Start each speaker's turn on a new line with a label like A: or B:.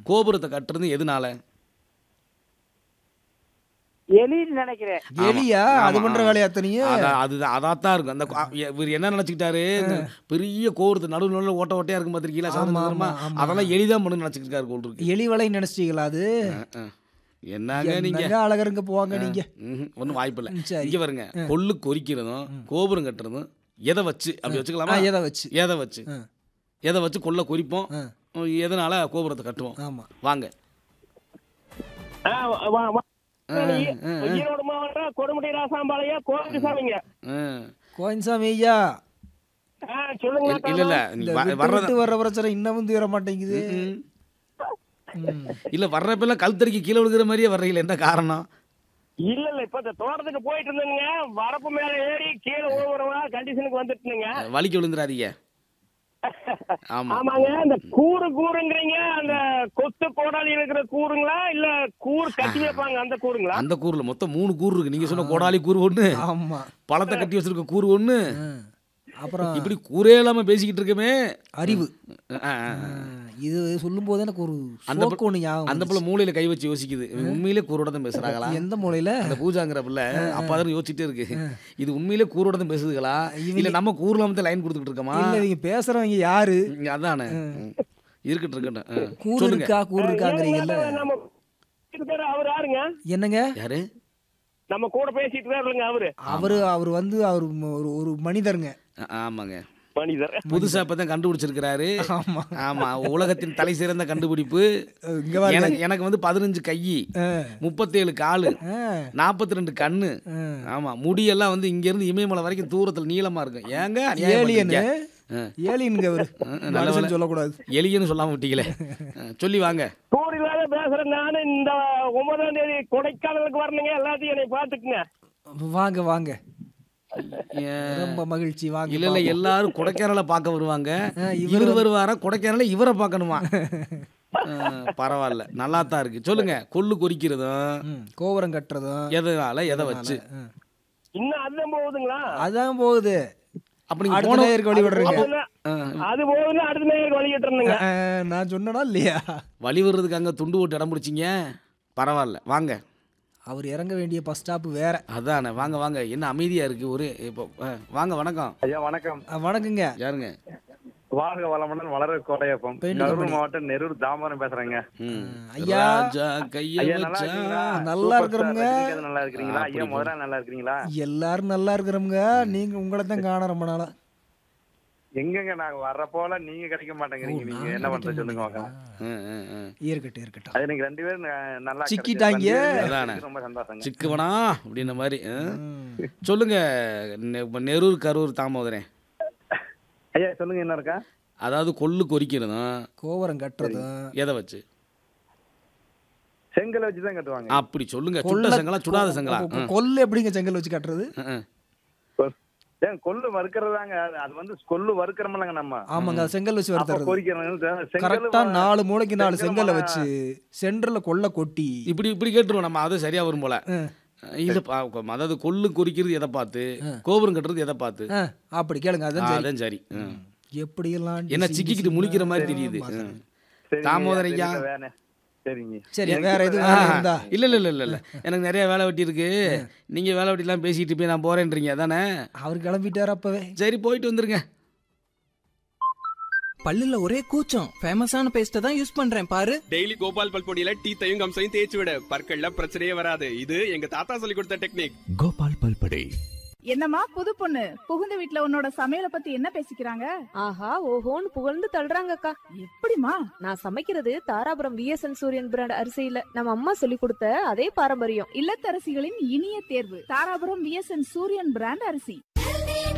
A: கோபுரத்தை கட்டுறது எதனால
B: எலின்னு நினைக்கிறேன்
C: எலியா அது
A: ஆமா,
C: பண்ற
A: ஆமா.
C: வேலையா அத்தனையும்
A: அதான் அதுதான் அதாத்தான் இருக்கும் அந்த கோ- இவர் என்ன நினைச்சுக்கிட்டாரு இந்த பெரிய கோபுரத்து நடுவு நடுவில் ஓட்ட ஓட்டையா இருக்கும் பார்த்திருக்கீங்களா
C: ஆமா,
A: சாதாரண
C: ஆமா, ஆமா.
A: அதெல்லாம் எளிதான் பண்ணு நினைச்சுக்கிட்டாரு கோல் இருக்கு
C: எலி வலை நினைச்சிட்டீங்களா அது
A: அஹ், அஹ். என்னங்க நீங்க
C: என்னங்க அழகருங்க போவாங்க நீங்க
A: ஒன்றும் வாய்ப்பு இல்லை
C: ம், சரி.
A: இங்க பாருங்க கொள்ளு கொறிக்கிறதும் கோபுரம் கட்டுறதும் எதை வச்சு அப்படி
C: ஆ,
A: வச்சுக்கலாமா
C: எதை வச்சு
A: எதை வச்சு
C: ஆ.
A: எதை வச்சு கொள்ள கொறிப்போம்
C: ஆ.
A: எதனால கோபுரத்தை கட்டுவோம்
C: ஆமா
A: வாங்க
B: ஆ, வா- வா- வா.
A: ஆ, ஆ,
B: ஈரோடு மாவட்டம் கொடுமுடி ராசாம்பாளையம் கோவிந்தசாமிங்க
A: ஆ.
C: கோயின்சாமி ஐயா
B: ஆ, சொல்லுங்க
A: இல்ல இல்ல இல்ல நீ
C: இந்த
A: வ-
C: விட்டு
A: வர்றத
C: விட்டு வர்ற பிரச்சனை இன்னமும் தீர மாட்டேங்குது
A: ம்.
C: ம்.
A: இல்ல வர்றப்பெல்லாம் கழுத்தறிக்கு கீழே விழுகிற மாதிரியே வர்றீங்களே என்ன காரணம்
B: இல்ல இல்ல இப்ப இந்த தோட்டத்துக்கு போயிட்டு இருந்தேங்க வரப்பு மேல ஏறி கீழே ஓவரவா கண்டிஷனுக்கு வந்துட்டுங்க
A: வலிக்கு விழுந்துடாதீங்க ஆமா
B: ஆமாங்க இந்த கூறு கூறுங்கிறீங்க அந்த கொத்து கோடாலி இருக்கிற கூறுங்களா இல்ல கூறு கட்டி வைப்பாங்க அந்த கூறுங்களா
A: அந்த கூறுல மொத்தம் மூணு கூறு இருக்கு நீங்க சொன்ன கோடாலி கூறு ஒண்ணு
C: ஆமா
A: பழத்தை கட்டி வச்சிருக்க கூறு ஒண்ணு
C: ஆ. அப்புறம்
A: இப்படி கூரே இல்லாம பேசிக்கிட்டு இருக்கமே
C: அறிவு
A: ஆ, ஆ, ஆ.
C: ஆ, இது சொல்லும் போது எனக்கு ஒரு
A: அந்த
C: சோக்கு ஒண்ணு ஞாபகம்
A: அந்த பிள்ளை மூளையில கை வச்சு யோசிக்குது இவன் உண்மையிலே கூரோட தான் பேசுறாங்களா
C: வந்துச்சு. எந்த மூலையில
A: அந்த பூஜாங்கிற பிள்ளை அப்பாதான் யோசிச்சுட்டே இருக்கு இது உண்மையிலே கூரோட தான் பேசுதுகளா இல்ல நம்ம கூர்ல வந்து லைன் கொடுத்துட்டு இருக்கோமா
C: இல்ல இவங்க பேசுறவங்க யாரு
A: இங்க அதானே ம். இருக்கட்டும் இருக்கட்டும் ஆ.
C: கூறு
A: சொல்லுங்க
C: இருக்கா கூறு இருக்காங்கிறீங்கல்ல
B: நம்ம இருக்காரு, அவர் யாருங்க
C: என்னங்க
A: யாரு
B: நம்ம கூட பேசிட்டு இருக்காருங்க அவரு
C: அவரு அவர் வந்து அவர் ம- ஒரு ஒரு மனிதருங்க
A: ஆ, ஆமாங்க
B: மனிதர்
A: புதுசா இப்பதான் கண்டுபிடிச்சிருக்கிறாரு
C: ஆமா
A: ஆமா உலகத்தின் தலை சிறந்த கண்டுபிடிப்பு
C: இங்க பாருங்க
A: எனக்கு எனக்கு வந்து பதினஞ்சு கை
C: ஆ,
A: முப்பத்தேழு காலு
C: ஆ,
A: நாற்பத்தி ரெண்டு கண்ணு
C: ஆ.
A: ஆமா முடியெல்லாம் வந்து இங்க இருந்து இமயமலை வரைக்கும் தூரத்துல நீளமா இருக்கும் ஏங்க அநியாயம்
C: ஏலியனு
A: பண்றீங்க? ஆ.
C: ஏலியனுங்க அவரு
A: நல்ல
C: மனுஷன்
A: வேலை.
C: சொல்லக்கூடாது
A: எலியன்னு சொல்லாம விட்டீங்களே ஆ, சொல்லி வாங்க
B: டூரிலாத பேசுறேன் நானு இந்த ஒன்பதாம் தேதி கொடைக்கானலுக்கு வரணுங்க எல்லாத்தையும் என்னை பாத்துக்குங்க
C: வாங்க வாங்க
A: ஏன்,
C: ரொம்ப மகிழ்ச்சி வாங்க
A: இல்ல இல்ல எல்லாரும் கொடைக்கானல பார்க்க வருவாங்க
C: ஆ,
A: இவர் வருவாரா கொடைக்கானல இவரை பார்க்கணுமா ஆ, பரவாயில்ல நல்லா தான் இருக்கு சொல்லுங்க கொள்ளு கொறிக்கிறதும்
C: ம், கோபுரம் கட்டுறதும்
A: எதனால எதை வச்சு
C: ஆ.
B: இன்னும் அதுதான் போகுதுங்களா
C: அதான் போகுது
A: அப்ப நீங்க
C: அடுத்த
A: போன
C: நேயருக்கு வழி விடுறீங்க
B: போகுதுன்னா,
A: ஆ,
B: அது போகுதுன்னா அடுத்த நேரம் வழிகிட்டு இருந்தேங்க
C: ஆ, நான் சொன்னனா இல்லையா
A: வழி வர்றதுக்கு அங்க துண்டு போட்டு இடம் பிடிச்சிங்க பரவாயில்ல வாங்க
C: அவர் இறங்க வேண்டிய பஸ் ஸ்டாப் வேற
A: அதானே வாங்க வாங்க என்ன அமைதியா இருக்கு ஒரு இப்போ ஆ, வாங்க வணக்கம்
D: ஐயா வணக்கம்
C: ஆ, வணக்கங்க
A: யாருங்க
D: வாழ்க வளமுடன் வளர கோடையப்பம்
C: பெண்ணுக்கு
D: கரூர்
C: பணி.
D: மாவட்டம் நெரூர் தாம்பரம் பேசுறேங்க
A: ம்.
C: ஐயா.
A: ராஜா கைய
D: ஐயா நல்லா
A: வச்சா
D: இருக்கீங்களா
C: நல்லா
D: சூப்பர்
C: இருக்கிறோங்க.
D: ஸ்டார் ரஜினிகாந்த் நல்லா இருக்கிறீங்களா ஐயா
A: அப்படி
D: முதல்ல நல்லா இருக்கிறீங்களா
C: எல்லாரும் நல்லா இருக்கிறோம்ங்க நீங்க உங்களை தான் காண ரொம்ப நாளா
D: எங்கங்க நாங்க வர்ற போல நீங்க கிடைக்க மாட்டேங்கிறீங்க நீங்க என்ன பண்றது சொல்லுங்க பார்க்கலாம்
A: ம், ம், ம்.
C: இருக்கட்டும் இருக்கட்டும்
D: அது எனக்கு ரெண்டு பேரும் ந- நல்லா
C: சிக்கிட்டாங்க.
D: கிடைச்சது. ரெண்டு
A: அதானே.
D: பேரும் ரொம்ப சந்தோஷங்க
A: சிக்குவனா அப்படின்ன மாதிரி ஆ?
C: ம்.
A: சொல்லுங்க நெ- இப்ப நெரூர் கரூர் தாமோதரன்
D: ஐயா சொல்லுங்க என்ன இருக்கா
A: அதாவது கொள்ளு கொறிக்கிறதும்
C: கோபுரம் கட்டுறதும்
A: எதை வச்சு
D: செங்கலை வச்சுதான் கட்டுவாங்க
A: அப்படி சொல்லுங்க சுட்ட செங்கலா சுடாத செங்கலா
C: கொ- கொல்லு எப்படிங்க செங்கல் வச்சு கட்டுறது
D: ஏன் கொள்ளு வறுக்கிறதாங்க அது- அது வந்து கொள்ளு வறுக்கிறோம்லங்க நம்ம
C: ஆமாங்க அது செங்கல் வச்சு
D: அப்ப
C: வறுத்துறது
D: பொறிக்கிறோம்
C: கரெக்டா நாலு மூளைக்கு நாலு
D: செங்கல்
C: செங்கல்ல
D: ம-
C: வச்சு சென்டர்ல கொல்ல கொட்டி
A: இப்படி இப்படி கேட்டுருவோம் நம்ம அது சரியா வரும் போல
C: ஆ,
A: இல்ல பா- அதாவது கொள்ளு கொறிக்கிறது எதை பார்த்து கோபுரம் கட்டுறது எதை பார்த்து
C: ஆ, அப்படி கேளுங்க
A: ஆ,
C: அதான் சரி
A: அதான் சரி ம்.
C: எப்படியெல்லாம்
A: என்ன
C: டிசைன்
A: சிக்கிக்கிட்டு முழிக்கிற மாதிரி தெரியுது
C: ஆமா.
A: ம்.
D: சரிங்க,
A: தாமோதரம் ஐயா.
D: சரிங்க, வேணே. சரிங்க
C: சரி வேற எதுவும்
A: ஆ,
C: வேலை இருந்தா
A: இல்ல இல்ல இல்ல இல்ல இல்ல எனக்கு நிறைய வேலை வெட்டி இருக்கு நீங்க வேலை வெட்டிலாம் பேசிட்டு போய் நான் போறேன்றீங்க அதானே
C: அவர் கிளம்பிட்டாரு அப்பவே
A: சரி போயிட்டு வந்துருங்க
E: பல்லுல ஒரே கூச்சம் ஃபேமஸான பேஸ்ட தான் யூஸ் பண்றேன் பாரு
F: டெய்லி கோபால் பல்பொடியில டீத்தையும் கம்சையும் தேய்ச்சி விட பற்கள்ல பிரச்சனையே வராது இது எங்க தாத்தா சொல்லி கொடுத்த டெக்னிக்
G: கோபால் பல்படை
H: என்னம்மா புது பொண்ணு புகுந்த வீட்ல உன்னோட சமையல பத்தி என்ன பேசிக்கிறாங்க
I: ஆஹா ஓஹோன்னு புகழ்ந்து தள்ளுறாங்கக்கா
H: எப்படிமா
I: நான் சமைக்கிறது தாராபுரம் விஎஸ்என் சூரியன் பிராண்ட் அரிசியில நம்ம அம்மா சொல்லி கொடுத்த அதே பாரம்பரியம்
H: இல்லத்தரசிகளின் இனிய தேர்வு தாராபுரம் விஎஸ்என் சூரியன் பிராண்ட் அரிசி